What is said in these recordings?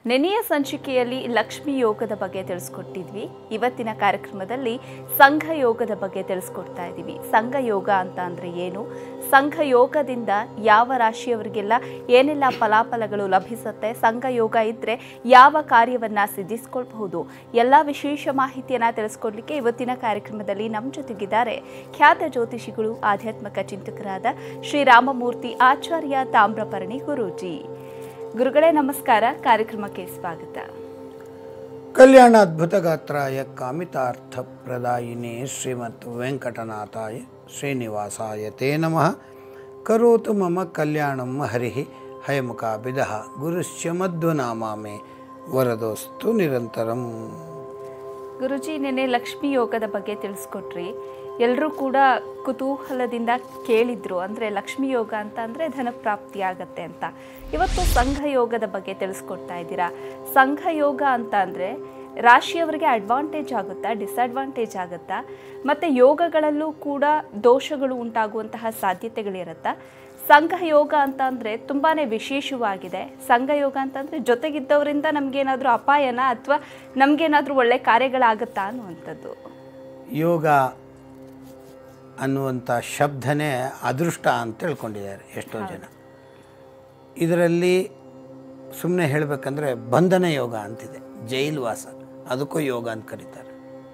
ನೆನೆಯ ಸಂಚಿಕೆಯಲ್ಲಿ ಲಕ್ಷ್ಮಿ ಯೋಗದ ಬಗ್ಗೆ ತಿಳಿಸ್ಕೊಟ್ಟಿದ್ವಿ ಇವತ್ತಿನ ಕಾರ್ಯಕ್ರಮದಲ್ಲಿ ಸಂಘ ಯೋಗದ ಬಗ್ಗೆ ತಿಳಿಸ್ಕೊಡ್ತಾ ಇದ್ದೀವಿ ಸಂಘ ಯೋಗ ಅಂತ ಅಂದರೆ ಏನು ಸಂಘ ಯೋಗದಿಂದ ಯಾವ ರಾಶಿಯವರಿಗೆಲ್ಲ ಏನೆಲ್ಲ ಫಲಾಫಲಗಳು ಲಭಿಸುತ್ತೆ ಸಂಘ ಯೋಗ ಇದ್ದರೆ ಯಾವ ಕಾರ್ಯವನ್ನು ಸಿದ್ಧಿಸ್ಕೊಳ್ಬಹುದು ಎಲ್ಲ ವಿಶೇಷ ಮಾಹಿತಿಯನ್ನು ತಿಳಿಸ್ಕೊಡ್ಲಿಕ್ಕೆ ಇವತ್ತಿನ ಕಾರ್ಯಕ್ರಮದಲ್ಲಿ ನಮ್ಮ ಜೊತೆಗಿದ್ದಾರೆ ಖ್ಯಾತ ಜ್ಯೋತಿಷಿಗಳು ಆಧ್ಯಾತ್ಮಿಕ ಚಿಂತಕರಾದ ಶ್ರೀರಾಮಮೂರ್ತಿ ಆಚಾರ್ಯ ತಾಮ್ರಪರ್ಣಿ ಗುರೂಜಿ ಗುರುಗಳೇ ನಮಸ್ಕಾರ ಕಾರ್ಯಕ್ರಮಕ್ಕೆ ಸ್ವಾಗತ ಕಲ್ಯಾಣ ಅದ್ಭುತ ಗಾತ್ರಾಯ ಕಾಮಿತಾರ್ಥ ಪ್ರದಾಯಿನೇ ಶ್ರೀಮತ್ ವೆಂಕಟನಾಥಾಯ ಶ್ರೀನಿವಾಸಾಯ ತೇ ನಮಃ ಕರೋತು ಮಮ ಕಲ್ಯಾಣಂ ಹರಿ ಹಯಮುಖಾಭಿದ ಗುರುಶ್ಚ ಮಧ್ವನಾಮಾಮೆ ವರದೋಸ್ತು ನಿರಂತರಂ ಗುರುಜಿ ನಿನ್ನೆ ಲಕ್ಷ್ಮಿ ಯೋಗದ ಬಗ್ಗೆ ತಿಳಿಸ್ಕೊಟ್ರಿ ಎಲ್ಲರೂ ಕೂಡ ಕುತೂಹಲದಿಂದ ಕೇಳಿದ್ರು ಅಂದರೆ ಲಕ್ಷ್ಮಿ ಯೋಗ ಅಂತ ಅಂದರೆ ಧನ ಪ್ರಾಪ್ತಿ ಆಗತ್ತೆ ಅಂತ ಇವತ್ತು ಸಂಘ ಯೋಗದ ಬಗ್ಗೆ ತಿಳಿಸ್ಕೊಡ್ತಾ ಇದ್ದೀರಾ ಸಂಘ ಯೋಗ ಅಂತ ಅಂದರೆ ರಾಶಿಯವರಿಗೆ ಅಡ್ವಾಂಟೇಜ್ ಆಗುತ್ತಾ ಡಿಸ್ಅಡ್ವಾಂಟೇಜ್ ಆಗುತ್ತಾ ಮತ್ತು ಯೋಗಗಳಲ್ಲೂ ಕೂಡ ದೋಷಗಳು ಉಂಟಾಗುವಂತಹ ಸಾಧ್ಯತೆಗಳಿರುತ್ತಾ ಸಂಘ ಯೋಗ ಅಂತ ಅಂದರೆ ತುಂಬಾ ವಿಶೇಷವಾಗಿದೆ ಸಂಘ ಯೋಗ ಅಂತಂದರೆ ಜೊತೆಗಿದ್ದವರಿಂದ ನಮಗೇನಾದರೂ ಅಪಾಯನ ಅಥವಾ ನಮಗೇನಾದರೂ ಒಳ್ಳೆ ಕಾರ್ಯಗಳಾಗುತ್ತಾ ಅನ್ನುವಂಥದ್ದು ಯೋಗ ಅನ್ನುವಂಥ ಶಬ್ದನೇ ಅದೃಷ್ಟ ಅಂತ ತಿಳ್ಕೊಂಡಿದ್ದಾರೆ ಎಷ್ಟೋ ಜನ ಇದರಲ್ಲಿ ಸುಮ್ಮನೆ ಹೇಳಬೇಕಂದ್ರೆ ಬಂಧನ ಯೋಗ ಅಂತಿದೆ ಜೈಲು ವಾಸ ಅದಕ್ಕೂ ಯೋಗ ಅಂತ ಕರೀತಾರೆ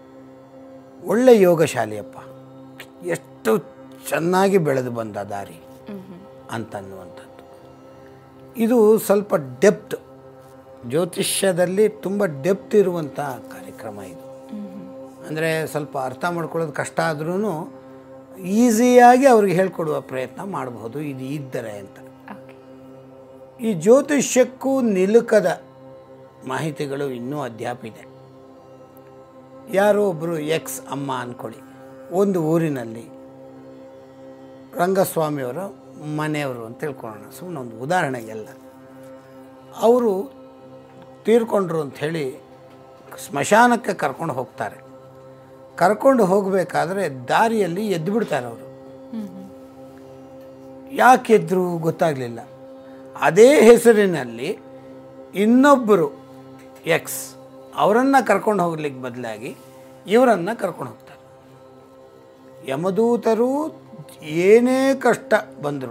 ಒಳ್ಳೆ ಯೋಗಶಾಲಿಯಪ್ಪ ಎಷ್ಟು ಚೆನ್ನಾಗಿ ಬೆಳೆದು ಬಂದ ದಾರಿ ಅಂತನ್ನುವಂಥದ್ದು ಇದು ಸ್ವಲ್ಪ ಡೆಪ್ತ್ ಜ್ಯೋತಿಷ್ಯದಲ್ಲಿ ತುಂಬ ಡೆಪ್ತ್ ಇರುವಂಥ ಕಾರ್ಯಕ್ರಮ ಇದು ಅಂದರೆ ಸ್ವಲ್ಪ ಅರ್ಥ ಮಾಡ್ಕೊಳ್ಳೋದು ಕಷ್ಟ ಆದ್ರೂ ಈಸಿಯಾಗಿ ಅವ್ರಿಗೆ ಹೇಳ್ಕೊಡುವ ಪ್ರಯತ್ನ ಮಾಡಬಹುದು ಇದು ಇದ್ದರೆ ಅಂತ ಓಕೆ ಈ ಜ್ಯೋತಿಷ್ಯಕ್ಕೂ ನಿಲುಕದ ಮಾಹಿತಿಗಳು ಇನ್ನೂ ಅಧ್ಯಾಪಿದೆ ಯಾರೋ ಒಬ್ಬರು ಎಕ್ಸ್ ಅಮ್ಮ ಅಂದ್ಕೊಳ್ಳಿ ಒಂದು ಊರಿನಲ್ಲಿ ರಂಗಸ್ವಾಮಿಯವರ ಮನೆಯವರು ಅಂತ ತಿಳ್ಕೊಳ್ಳೋಣ ಸುಮ್ಮನೆ ಒಂದು ಉದಾಹರಣೆಗೆಲ್ಲ ಅವರು ತೀರ್ಕೊಂಡ್ರು ಅಂಥೇಳಿ ಸ್ಮಶಾನಕ್ಕೆ ಕರ್ಕೊಂಡು ಹೋಗ್ತಾರೆ ಕರ್ಕೊಂಡು ಹೋಗಬೇಕಾದ್ರೆ ದಾರಿಯಲ್ಲಿ ಎದ್ದು ಬಿಡ್ತಾರೆ ಅವರು ಯಾಕೆ ಎದ್ರು ಗೊತ್ತಾಗಲಿಲ್ಲ ಅದೇ ಹೆಸರಿನಲ್ಲಿ ಇನ್ನೊಬ್ಬರು ಎಕ್ಸ್ ಅವರನ್ನು ಕರ್ಕೊಂಡು ಹೋಗ್ಲಿಕ್ಕೆ ಬದಲಾಗಿ ಇವರನ್ನು ಕರ್ಕೊಂಡು ಹೋಗ್ತಾರೆ ಯಮದೂತರು ಏನೇ ಕಷ್ಟ ಬಂದರು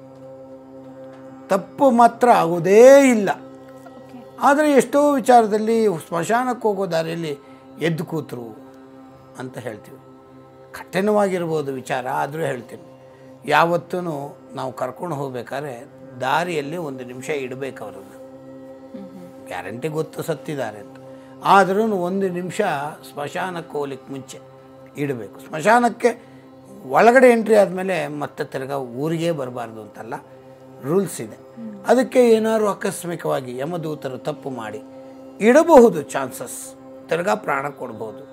ತಪ್ಪು ಮಾತ್ರ ಆಗುವುದೇ ಇಲ್ಲ ಆದರೆ ಎಷ್ಟೋ ವಿಚಾರದಲ್ಲಿ ಸ್ಮಶಾನಕ್ಕೆ ಹೋಗೋ ದಾರಿಯಲ್ಲಿ ಎದ್ದು ಕೂತರು ಅಂತ ಹೇಳ್ತೀವಿ ಕಠಿಣವಾಗಿರ್ಬೋದು ವಿಚಾರ ಆದರೂ ಹೇಳ್ತೀನಿ ಯಾವತ್ತೂ ನಾವು ಕರ್ಕೊಂಡು ಹೋಗ್ಬೇಕಾದ್ರೆ ದಾರಿಯಲ್ಲಿ ಒಂದು ನಿಮಿಷ ಇಡಬೇಕು ಅವರನ್ನು ಗ್ಯಾರಂಟಿ ಗೊತ್ತು ಸತ್ತಿದ್ದಾರೆ ಅಂತ ಆದ್ರೂ ಒಂದು ನಿಮಿಷ ಸ್ಮಶಾನಕ್ಕೆ ಹೋಗ್ಲಿಕ್ಕೆ ಮುಂಚೆ ಇಡಬೇಕು ಸ್ಮಶಾನಕ್ಕೆ ಒಳಗಡೆ ಎಂಟ್ರಿ ಆದಮೇಲೆ ಮತ್ತೆ ತಿರ್ಗಾ ಊರಿಗೆ ಬರಬಾರ್ದು ಅಂತಲ್ಲ ರೂಲ್ಸ್ ಇದೆ ಅದಕ್ಕೆ ಏನಾದ್ರು ಆಕಸ್ಮಿಕವಾಗಿ ಯಮದೂತರು ತಪ್ಪು ಮಾಡಿ ಇಡಬಹುದು ಚಾನ್ಸಸ್ ತಿರ್ಗಾ ಪ್ರಾಣ ಕೊಡ್ಬೋದು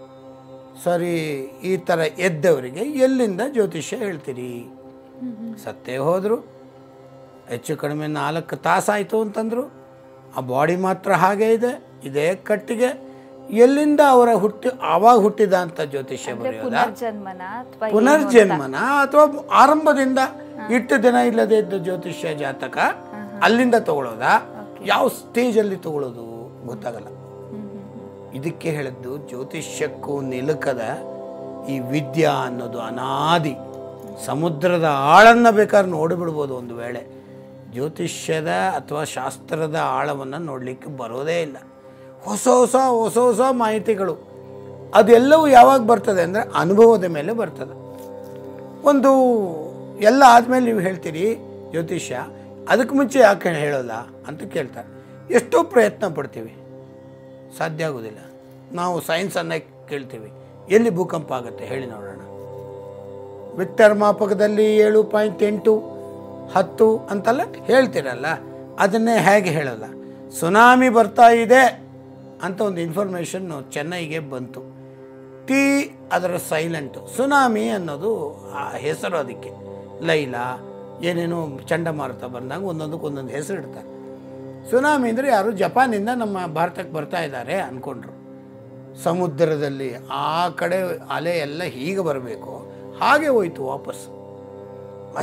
ಸರಿ ಈ ಥರ ಎದ್ದವರಿಗೆ ಎಲ್ಲಿಂದ ಜ್ಯೋತಿಷ್ಯ ಹೇಳ್ತೀರಿ ಸತ್ತೇ ಹೋದರು ಹೆಚ್ಚು ಕಡಿಮೆ ನಾಲ್ಕು ತಾಸಾಯಿತು ಅಂತಂದರು ಆ ಬಾಡಿ ಮಾತ್ರ ಹಾಗೆ ಇದೆ ಇದೇ ಕಟ್ಟಿಗೆ ಎಲ್ಲಿಂದ ಅವರ ಹುಟ್ಟಿ ಆವಾಗ ಹುಟ್ಟಿದ ಅಂತ ಜ್ಯೋತಿಷ್ಯ ಬರೆಯೋದ ಪುನರ್ಜನ್ಮನ ಅಥವಾ ಪುನರ್ಜನ್ಮನ ಅಥವಾ ಆರಂಭದಿಂದ ಇಟ್ಟು ದಿನ ಇಲ್ಲದೆ ಇದ್ದ ಜ್ಯೋತಿಷ್ಯ ಜಾತಕ ಅಲ್ಲಿಂದ ತಗೊಳ್ಳೋದಾ ಯಾವ ಸ್ಟೇಜಲ್ಲಿ ತಗೊಳ್ಳೋದು ಗೊತ್ತಾಗಲ್ಲ ಇದಕ್ಕೆ ಹೇಳಿದ್ದು ಜ್ಯೋತಿಷ್ಯಕ್ಕೂ ನಿಲುಕದ ಈ ವಿದ್ಯಾ ಅನ್ನೋದು ಅನಾದಿ ಸಮುದ್ರದ ಆಳನ್ನ ಬೇಕಾದ್ರೆ ನೋಡಿಬಿಡ್ಬೋದು ಒಂದು ವೇಳೆ ಜ್ಯೋತಿಷ್ಯದ ಅಥವಾ ಶಾಸ್ತ್ರದ ಆಳವನ್ನು ನೋಡಲಿಕ್ಕೆ ಬರೋದೇ ಇಲ್ಲ ಹೊಸ ಹೊಸ ಹೊಸ ಹೊಸ ಮಾಹಿತಿಗಳು ಅದೆಲ್ಲವೂ ಯಾವಾಗ ಬರ್ತದೆ ಅಂದರೆ ಅನುಭವದ ಮೇಲೆ ಬರ್ತದೆ ಒಂದು ಎಲ್ಲ ಆದಮೇಲೆ ನೀವು ಹೇಳ್ತೀರಿ ಜ್ಯೋತಿಷ್ಯ ಅದಕ್ಕೆ ಮುಂಚೆ ಯಾಕೆ ಹೇಳೋಲ್ಲ ಅಂತ ಕೇಳ್ತಾರೆ ಎಷ್ಟೋ ಪ್ರಯತ್ನ ಪಡ್ತೀವಿ ಸಾಧ್ಯ ಆಗೋದಿಲ್ಲ ನಾವು ಸೈನ್ಸನ್ನು ಕೇಳ್ತೀವಿ ಎಲ್ಲಿ ಭೂಕಂಪ ಆಗುತ್ತೆ ಹೇಳಿ ನೋಡೋಣ ವಿಕ್ಟರ್ ಮಾಪಕದಲ್ಲಿ ಏಳು ಪಾಯಿಂಟ್ ಎಂಟು ಹತ್ತು ಅಂತೆಲ್ಲ ಹೇಳ್ತೀರಲ್ಲ ಅದನ್ನೇ ಹೇಗೆ ಹೇಳೋಲ್ಲ ಸುನಾಮಿ ಬರ್ತಾ ಇದೆ ಅಂತ ಒಂದು ಇನ್ಫಾರ್ಮೇಷನ್ನು ಚೆನ್ನೈಗೆ ಬಂತು ಟಿ ಅದರ ಸೈಲೆಂಟು ಸುನಾಮಿ ಅನ್ನೋದು ಆ ಹೆಸರು ಅದಕ್ಕೆ ಲೈಲಾ ಏನೇನೋ ಚಂಡಮಾರುತ ಬಂದಾಗ ಒಂದೊಂದಕ್ಕೆ ಒಂದೊಂದು ಹೆಸರು ಇಡ್ತಾರೆ ಸುನಾಮಿ ಅಂದರೆ ಯಾರು ಜಪಾನಿಂದ ನಮ್ಮ ಭಾರತಕ್ಕೆ ಬರ್ತಾ ಇದ್ದಾರೆ ಅಂದ್ಕೊಂಡ್ರು ಸಮುದ್ರದಲ್ಲಿ ಆ ಕಡೆ ಅಲೆ ಎಲ್ಲ ಹೀಗೆ ಬರಬೇಕು ಹಾಗೆ ಹೋಯ್ತು ವಾಪಸ್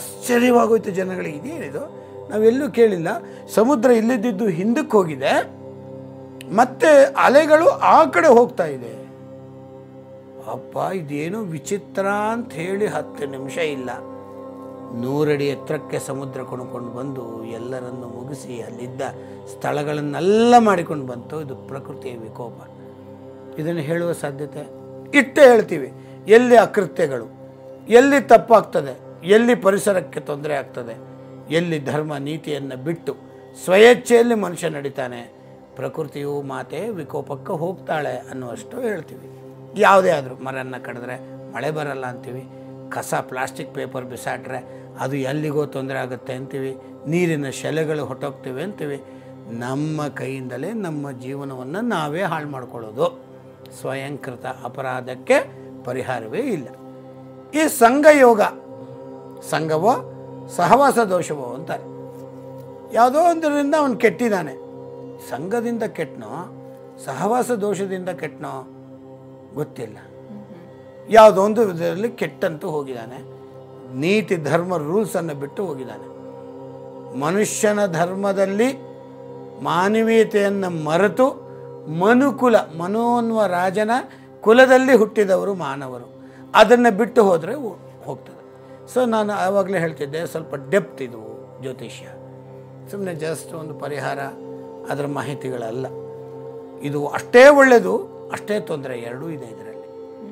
ಆಶ್ಚರ್ಯವಾಗೋಯ್ತು ಜನಗಳಿಗೆ ಇದೇನಿದು ನಾವೆಲ್ಲೂ ಕೇಳಿಲ್ಲ ಸಮುದ್ರ ಇಲ್ಲಿದ್ದಿದ್ದು ಹಿಂದಕ್ಕೆ ಹೋಗಿದೆ ಮತ್ತೆ ಅಲೆಗಳು ಆ ಕಡೆ ಹೋಗ್ತಾ ಇದೆ ಅಪ್ಪ ಇದೇನು ವಿಚಿತ್ರ ಅಂತ ಹೇಳಿ ಹತ್ತು ನಿಮಿಷ ಇಲ್ಲ ನೂರಡಿ ಎತ್ತರಕ್ಕೆ ಸಮುದ್ರ ಕೊಂಡ್ಕೊಂಡು ಬಂದು ಎಲ್ಲರನ್ನು ಮುಗಿಸಿ ಅಲ್ಲಿದ್ದ ಸ್ಥಳಗಳನ್ನೆಲ್ಲ ಮಾಡಿಕೊಂಡು ಬಂತು ಇದು ಪ್ರಕೃತಿಯ ವಿಕೋಪ ಇದನ್ನು ಹೇಳುವ ಸಾಧ್ಯತೆ ಇಟ್ಟೇ ಹೇಳ್ತೀವಿ ಎಲ್ಲಿ ಅಕೃತ್ಯಗಳು ಎಲ್ಲಿ ತಪ್ಪಾಗ್ತದೆ ಎಲ್ಲಿ ಪರಿಸರಕ್ಕೆ ತೊಂದರೆ ಆಗ್ತದೆ ಎಲ್ಲಿ ಧರ್ಮ ನೀತಿಯನ್ನು ಬಿಟ್ಟು ಸ್ವಯಚ್ಛೆಯಲ್ಲಿ ಮನುಷ್ಯ ನಡೀತಾನೆ ಪ್ರಕೃತಿಯು ಮಾತೆ ವಿಕೋಪಕ್ಕೆ ಹೋಗ್ತಾಳೆ ಅನ್ನುವಷ್ಟು ಹೇಳ್ತೀವಿ ಯಾವುದೇ ಆದರೂ ಮರನ್ನ ಕಡಿದ್ರೆ ಮಳೆ ಬರಲ್ಲ ಅಂತೀವಿ ಕಸ ಪ್ಲಾಸ್ಟಿಕ್ ಪೇಪರ್ ಬಿಸಾಟ್ರೆ ಅದು ಎಲ್ಲಿಗೋ ತೊಂದರೆ ಆಗುತ್ತೆ ಅಂತೀವಿ ನೀರಿನ ಶೆಲೆಗಳು ಹೊಟ್ಟೋಗ್ತೀವಿ ಅಂತೀವಿ ನಮ್ಮ ಕೈಯಿಂದಲೇ ನಮ್ಮ ಜೀವನವನ್ನು ನಾವೇ ಹಾಳು ಮಾಡ್ಕೊಳ್ಳೋದು ಸ್ವಯಂಕೃತ ಅಪರಾಧಕ್ಕೆ ಪರಿಹಾರವೇ ಇಲ್ಲ ಈ ಸಂಘಯೋಗ ಸಂಘವೋ ಸಹವಾಸ ದೋಷವೋ ಅಂತಾರೆ ಯಾವುದೋ ಒಂದರಿಂದ ಅವನು ಕೆಟ್ಟಿದ್ದಾನೆ ಸಂಘದಿಂದ ಕೆಟ್ಟನೋ ಸಹವಾಸ ದೋಷದಿಂದ ಕೆಟ್ಟನೋ ಗೊತ್ತಿಲ್ಲ ಯಾವುದೋ ಒಂದು ಇದರಲ್ಲಿ ಕೆಟ್ಟಂತೂ ಹೋಗಿದ್ದಾನೆ ನೀತಿ ಧರ್ಮ ರೂಲ್ಸನ್ನು ಬಿಟ್ಟು ಹೋಗಿದ್ದಾನೆ ಮನುಷ್ಯನ ಧರ್ಮದಲ್ಲಿ ಮಾನವೀಯತೆಯನ್ನು ಮರೆತು ಮನುಕುಲ ಮನು ಅನ್ನುವ ರಾಜನ ಕುಲದಲ್ಲಿ ಹುಟ್ಟಿದವರು ಮಾನವರು ಅದನ್ನು ಬಿಟ್ಟು ಹೋದರೆ ಹೋಗ್ತದೆ ಸೊ ನಾನು ಆವಾಗಲೇ ಹೇಳ್ತಿದ್ದೆ ಸ್ವಲ್ಪ ಡೆಪ್ತ್ ಇದು ಜ್ಯೋತಿಷ್ಯ ಸುಮ್ಮನೆ ಜಸ್ಟ್ ಒಂದು ಪರಿಹಾರ ಅದರ ಮಾಹಿತಿಗಳಲ್ಲ ಇದು ಅಷ್ಟೇ ಒಳ್ಳೆಯದು ಅಷ್ಟೇ ತೊಂದರೆ ಎರಡೂ ಇದೆ ಇದರಲ್ಲಿ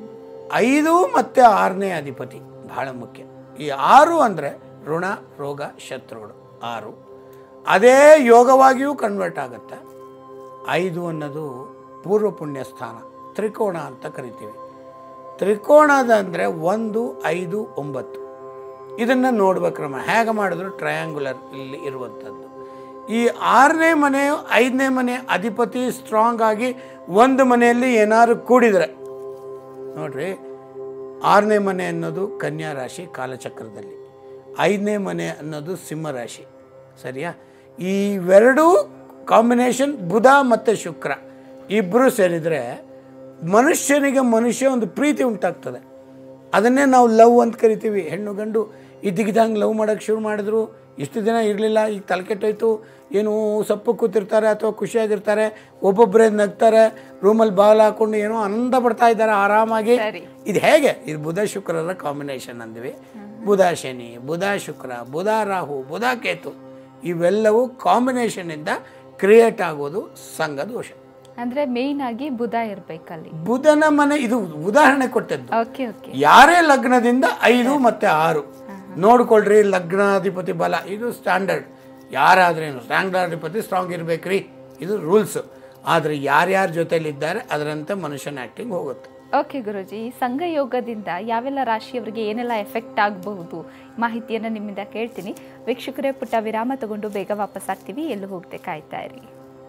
ಐದು ಮತ್ತು ಆರನೇ ಅಧಿಪತಿ ಬಹಳ ಮುಖ್ಯ ಈ ಆರು ಅಂದರೆ ಋಣ ರೋಗ ಶತ್ರುಗಳು ಆರು ಅದೇ ಯೋಗವಾಗಿಯೂ ಕನ್ವರ್ಟ್ ಆಗುತ್ತೆ ಐದು ಅನ್ನೋದು ಪೂರ್ವ ಪುಣ್ಯ ಸ್ಥಾನ ತ್ರಿಕೋಣ ಅಂತ ಕರಿತೀವಿ ತ್ರಿಕೋಣದ ಅಂದರೆ ಒಂದು ಐದು ಒಂಬತ್ತು ಇದನ್ನು ನೋಡ್ಬೇಕ್ರಮ ಹೇಗೆ ಮಾಡಿದ್ರು ಟ್ರಯಾಂಗುಲರ್ ಇಲ್ಲಿ ಇರುವಂಥದ್ದು ಈ ಆರನೇ ಮನೆ ಐದನೇ ಮನೆ ಅಧಿಪತಿ ಸ್ಟ್ರಾಂಗ್ ಆಗಿ ಒಂದು ಮನೆಯಲ್ಲಿ ಏನಾದ್ರು ಕೂಡಿದರೆ ನೋಡ್ರಿ ಆರನೇ ಮನೆ ಅನ್ನೋದು ಕನ್ಯಾ ರಾಶಿ ಕಾಲಚಕ್ರದಲ್ಲಿ ಐದನೇ ಮನೆ ಅನ್ನೋದು ಸಿಂಹ ರಾಶಿ ಸರಿಯಾ ಇವೆರಡೂ ಕಾಂಬಿನೇಷನ್ ಬುಧ ಮತ್ತು ಶುಕ್ರ ಇಬ್ಬರು ಸೇರಿದರೆ ಮನುಷ್ಯನಿಗೆ ಮನುಷ್ಯ ಒಂದು ಪ್ರೀತಿ ಉಂಟಾಗ್ತದೆ ಅದನ್ನೇ ನಾವು ಲವ್ ಅಂತ ಕರಿತೀವಿ ಹೆಣ್ಣು ಗಂಡು ಇದ್ದಕ್ಕಿದ್ದಂಗೆ ಲವ್ ಮಾಡೋಕ್ಕೆ ಶುರು ಮಾಡಿದ್ರು ಇಷ್ಟು ದಿನ ಇರಲಿಲ್ಲ ಈಗ ತಲೆ ಕೆಟ್ಟೋಯ್ತು ಏನು ಸಪ್ಪು ಕೂತಿರ್ತಾರೆ ಅಥವಾ ಖುಷಿಯಾಗಿರ್ತಾರೆ ಒಬ್ಬೊಬ್ಬರೇ ನಗ್ತಾರೆ ರೂಮಲ್ಲಿ ಬಾಗಿಲು ಹಾಕೊಂಡು ಏನೋ ಆನಂದ ಪಡ್ತಾ ಇದ್ದಾರೆ ಆರಾಮಾಗಿ ಸರಿ. ಇದು ಹೇಗೆ ಇದು ಬುಧ ಶುಕ್ರರ ಕಾಂಬಿನೇಷನ್ ಅಂದ್ವಿ ಬುಧ ಶನಿ ಬುಧ ಶುಕ್ರ ಬುಧ ರಾಹು ಬುಧ ಕೇತು ಇವೆಲ್ಲವೂ ಕಾಂಬಿನೇಷನ್ನಿಂದ ಕ್ರಿಯೇಟ್ ಆಗೋದು ಸಂಘ ದೋಷ ಅಂದ್ರೆ ಮೇಯ್ನ್ ಆಗಿ ಬುಧ ಇರ್ಬೇಕಲ್ಲಿ ಬುಧನ ಮನೆ ಇದು ಉದಾಹರಣೆ ಕೊಟ್ಟದ್ದು ಓಕೆ ಓಕೆ ಯಾರೇ ಲಗ್ನದಿಂದ ಐದು ಮತ್ತೆ ಆರು ನೋಡ್ಕೊಳ್ರಿ ಲಗ್ನಾಧಿಪತಿ ಬಲ ಇದು ಸ್ಟ್ಯಾಂಡರ್ಡ್ ಯಾರಾದ್ರೇನು ಸ್ಟ್ಯಾಂಡರ್ಡಿಪತಿ ಸ್ಟ್ರಾಂಗ್ ಇರ್ಬೇಕ್ರಿ ಇದು ರೂಲ್ಸ್ ಆದರೆ ಯಾರ್ಯಾರ ಜೊತೆಲಿದ್ದಾರೆ ಅದರಂತೆ ಮನುಷ್ಯನ ಆ್ಯಕ್ಟಿಂಗ್ ಹೋಗುತ್ತೆ ಓಕೆ ಗುರುಜಿ ಈ ಸಂಘ ಯೋಗದಿಂದ ಯಾವೆಲ್ಲ ರಾಶಿಯವರಿಗೆ ಏನೆಲ್ಲ ಎಫೆಕ್ಟ್ ಆಗಬಹುದು ಮಾಹಿತಿಯನ್ನು ನಿಮ್ಮಿಂದ ಕೇಳ್ತೀನಿ ವೀಕ್ಷಕರೇ ಪುಟ್ಟ ವಿರಾಮ ತಗೊಂಡು ಬೇಗ ವಾಪಸ್ ಆಗ್ತೀವಿ ಎಲ್ಲೂ ಹೋಗದೆ ಕಾಯ್ತಾ ಇರಿ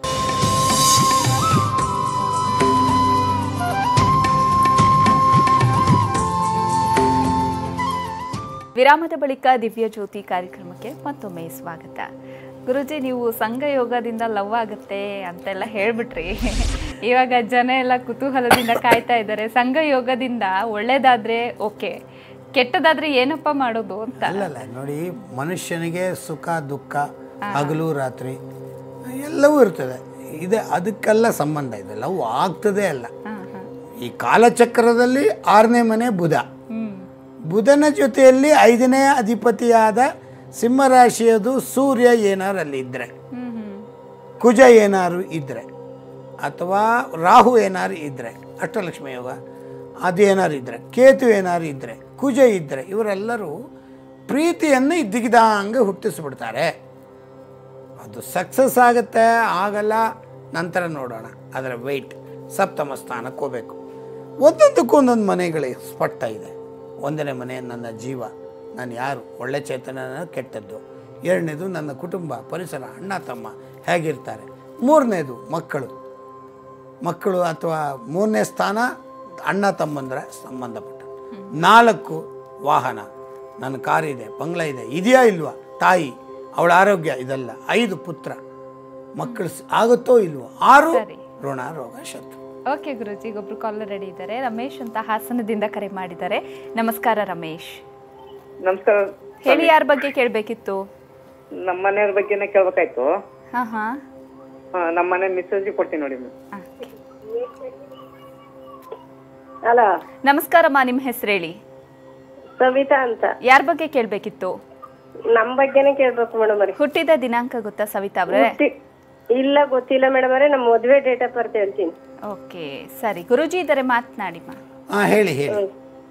ವಿರಾಮದ ಬಳಿಕ ದಿವ್ಯ ಜ್ಯೋತಿ ಕಾರ್ಯಕ್ರಮಕ್ಕೆ ಮತ್ತೊಮ್ಮೆ ಸ್ವಾಗತ ಗುರುಜಿ ನೀವು ಸಂಘ ಯೋಗದಿಂದ ಲವ್ ಆಗುತ್ತೆ ಅಂತೆಲ್ಲ ಹೇಳ್ಬಿಟ್ರಿ ಇವಾಗ ಜನ ಎಲ್ಲ ಕುತೂಹಲದಿಂದ ಕಾಯ್ತಾ ಇದ್ದಾರೆ ಸಂಘ ಯೋಗದಿಂದ ಒಳ್ಳೇದಾದ್ರೆ ಓಕೆ ಕೆಟ್ಟದಾದ್ರೆ ಏನಪ್ಪ ಮಾಡೋದು ಅಂತ ಅಲ್ಲಲ್ಲ ನೋಡಿ ಮನುಷ್ಯನಿಗೆ ಸುಖ ದುಃಖ ಹಗಲು ರಾತ್ರಿ ಎಲ್ಲವೂ ಇರ್ತದೆ ಇದೆ ಅದಕ್ಕೆಲ್ಲ ಸಂಬಂಧ ಇದೆ ಲವ್ ಆಗ್ತದೆ ಅಲ್ಲ ಹಾ ಹಾ ಈ ಕಾಲಚಕ್ರದಲ್ಲಿ ಆರನೇ ಮನೆ ಬುಧ ಹ್ಮ್ ಬುಧನ ಜೊತೆಯಲ್ಲಿ ಐದನೇ ಅಧಿಪತಿಯಾದ ಸಿಂಹರಾಶಿಯದು ಸೂರ್ಯ ಏನಾರು ಅಲ್ಲಿ ಇದ್ದರೆ ಹ್ಮ್ ಹ್ಮ್ ಕುಜ ಏನಾರು ಇದ್ದರೆ ಅಥವಾ ರಾಹು ಏನಾರು ಇದ್ದರೆ ಅಷ್ಟಲಕ್ಷ್ಮಿ ಯೋಗ ಅದು ಏನಾರು ಇದ್ದರೆ ಕೇತು ಏನಾರು ಇದ್ದರೆ ಕುಜ ಇದ್ದರೆ ಇವರೆಲ್ಲರೂ ಪ್ರೀತಿಯನ್ನು ಇದ್ದಕ್ಕಿದ್ದಂಗೆ ಹುಟ್ಟಿಸ್ಬಿಡ್ತಾರೆ ಅದು ಸಕ್ಸಸ್ ಆಗುತ್ತೆ ಆಗಲ್ಲ ನಂತರ ನೋಡೋಣ ಅದರ ವೆಯ್ಟ್ ಸಪ್ತಮ ಸ್ಥಾನಕ್ಕೆ ಹೋಗಬೇಕು ಒಂದೊಂದಕ್ಕೂ ಒಂದೊಂದು ಮನೆಗಳಿಗೆ ಸ್ಪಷ್ಟ ಇದೆ ಒಂದನೇ ಮನೆ ನನ್ನ ಜೀವ ನಾನು ಯಾರು ಒಳ್ಳೆ ಚೇತನ ಕೆಟ್ಟದ್ದು ಎರಡನೇದು ನನ್ನ ಕುಟುಂಬ ಪರಿಸರ ಅಣ್ಣ ತಮ್ಮ ಹೇಗಿರ್ತಾರೆ ಮೂರನೇದು ಮಕ್ಕಳು ಮಕ್ಕಳು ಅಥವಾ ಮೂರನೇ ಸ್ಥಾನ ಅಣ್ಣ ತಮ್ಮಂದ್ರ ಸಂಬಂಧಪಟ್ಟ ನಾಲ್ಕು ವಾಹನ ನನ್ನ ಕಾರಿದೆ ಬಂಗ್ಲ ಇದೆ ಇದೆಯಾ ಇಲ್ವಾ ತಾಯಿ ಅವಳ ಆರೋಗ್ಯ ಇದಲ್ಲ ಐದು ಪುತ್ರ ಮಕ್ಕಳು ಸ್- ಆಗುತ್ತೋ ಇಲ್ವೋ ಆರು ಸರಿ. ಋಣ ರೋಗ ಶತ್ರು ಓಕೆ ಗುರುಜಿ ಈಗ ಒಬ್ರು ಕಾಲರ್ ರೆಡಿ ಇದ್ದಾರೆ ರಮೇಶ್ ಅಂತ ಹಾಸನದಿಂದ ಕರೆ ಮಾಡಿದ್ದಾರೆ ನಮಸ್ಕಾರ ರಮೇಶ್ ನಮಸ್ಕಾರ ಹೇಳಿ ಯಾರ ಬಗ್ಗೆ ಕೇಳಬೇಕಿತ್ತು ನಮ್ಮ ಮನೆಯವ್ರ ಬಗ್ಗೆನೇ ಕೇಳ್ಬೇಕಾಯ್ತು ಹಾ ಹಾ ಹಾ, ನಮ್ಮ ಮನೆ ಮಿಸ್ಸಸ್ಗೆ ಕೊಡ್ತೀನಿ ನೋಡಿ ಮ್ಯಾಮ್ ಆ. ಹಲೋ ನಮಸ್ಕಾರಮ್ಮ ನಿಮ್ಮ ಹೆಸರು ಹೇಳಿ ಸವಿತಾ ಅಂತ ಯಾರ ಬಗ್ಗೆ ಕೇಳಬೇಕಿತ್ತು ನಮ್ ಬಗ್ಗೆನೇ ಕೇಳ್ಬೇಕು ಮೇಡಮ್ ಅವ್ರೆ ಹುಟ್ಟಿದ ದಿನಾಂಕ ಗೊತ್ತಾ ಸವಿತಾ ಅವರೇ ಹುಟ್ಟಿ- ಇಲ್ಲ ಗೊತ್ತಿಲ್ಲ ಮೇಡಮ್ ಅವರೇ ನಮ್ಮ ಮದ್ವೆ ಡೇಟ್ ಆಫ್ ಬರ್ತ್ ಹೇಳ್ತೀನಿ ಓಕೆ ಸರಿ ಗುರುಜಿ ಇದ್ದಾರೆ ಮಾತನಾಡಿಮ್ಮ ಹಾಂ ಹೇಳಿ ಹೇಳಿ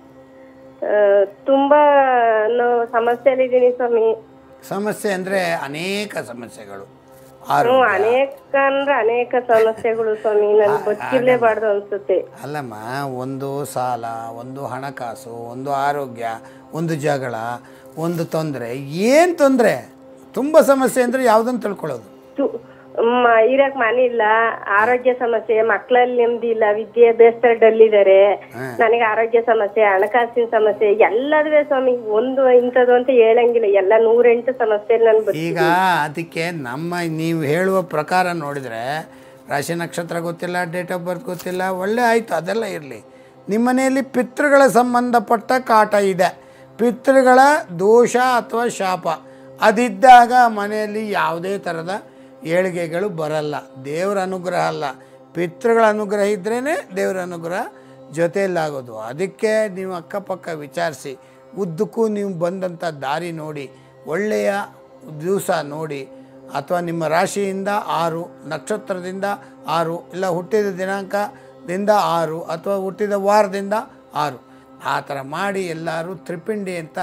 ಆ, ತುಂಬಾ ನೋ- ಸಮಸ್ಯೆಯಲ್ಲಿದ್ದೀನಿ ಸ್ವಾಮಿ ಸಮಸ್ಯೆ ಅಂದರೆ ಅನೇಕ ಸಮಸ್ಯೆಗಳು ಹ್ಮ್ ಆರೋಗ್ಯ ಅನೇಕ ಅಂದ್ರೆ ಅನೇಕ ಸಮಸ್ಯೆಗಳು ಸ್ವಾಮಿ ನನ್ ಬದುಕಿರ್ಲೇಬಾರ್ದು ಅನ್ಸುತ್ತೆ ಅಲ್ಲಮ್ಮ ಒಂದು ಸಾಲ ಒಂದು ಹಣಕಾಸು ಒಂದು ಆರೋಗ್ಯ ಒಂದು ಜಗಳ ಒಂದು ತೊಂದರೆ ಏನು ತೊಂದರೆ ತುಂಬ ಸಮಸ್ಯೆ ಅಂದರೆ ಯಾವುದನ್ನು ತಿಳ್ಕೊಳ್ಳೋದು ತು- ಮ- ಇರಕ್ ಮನೆ ಇಲ್ಲ ಆರೋಗ್ಯ ಸಮಸ್ಯೆ ಮಕ್ಕಳಲ್ಲಿ ನೆಮ್ಮದಿ ಇಲ್ಲ ವಿದ್ಯಾಭ್ಯಾಸ ಡಲ್ ಇದಾರೆ ನನಗೆ ಆರೋಗ್ಯ ಸಮಸ್ಯೆ ಹಣಕಾಸಿನ ಸಮಸ್ಯೆ ಎಲ್ಲದುವೆ ಸ್ವಾಮಿ ಒಂದು ಇಂಥದ್ದು ಅಂತ ಹೇಳಂಗಿಲ್ಲ ಎಲ್ಲ ನೂರೆಂಟು ಸಮಸ್ಯೆ ನನ್ ಬದುಕಿ ಈಗ ಅದಕ್ಕೆ ನಮ್ಮ ನೀವು ಹೇಳುವ ಪ್ರಕಾರ ನೋಡಿದರೆ ರಾಶಿ ನಕ್ಷತ್ರ ಗೊತ್ತಿಲ್ಲ ಡೇಟ್ ಆಫ್ ಬರ್ತ್ ಗೊತ್ತಿಲ್ಲ ಒಳ್ಳೆ ಆಯಿತು ಅದೆಲ್ಲ ಇರಲಿ ನಿಮ್ಮ ಮನೆಯಲ್ಲಿ ಪಿತೃಗಳ ಸಂಬಂಧಪಟ್ಟ ಕಾಟ ಇದೆ ಪಿತೃಗಳ ದೋಷ ಅಥವಾ ಶಾಪ ಅದಿದ್ದಾಗ ಮನೆಯಲ್ಲಿ ಯಾವುದೇ ಥರದ ಏಳಿಗೆಗಳು ಬರಲ್ಲ ದೇವರ ಅನುಗ್ರಹ ಅಲ್ಲ ಪಿತೃಗಳ ಅನುಗ್ರಹ ಇದ್ರೇ ದೇವರ ಅನುಗ್ರಹ ಜೊತೆಯಲ್ಲಾಗೋದು ಅದಕ್ಕೆ ನೀವು ಅಕ್ಕಪಕ್ಕ ವಿಚಾರಿಸಿ ಉದ್ದಕ್ಕೂ ನೀವು ಬಂದಂಥ ದಾರಿ ನೋಡಿ ಒಳ್ಳೆಯ ದಿವಸ ನೋಡಿ ಅಥವಾ ನಿಮ್ಮ ರಾಶಿಯಿಂದ ಆರು ನಕ್ಷತ್ರದಿಂದ ಆರು ಇಲ್ಲ ಹುಟ್ಟಿದ ದಿನಾಂಕದಿಂದ ಆರು ಅಥವಾ ಹುಟ್ಟಿದ ವಾರದಿಂದ ಆರು ಆ ಥರ ಮಾಡಿ ಎಲ್ಲರೂ ತ್ರಿಪಿಂಡಿ ಅಂತ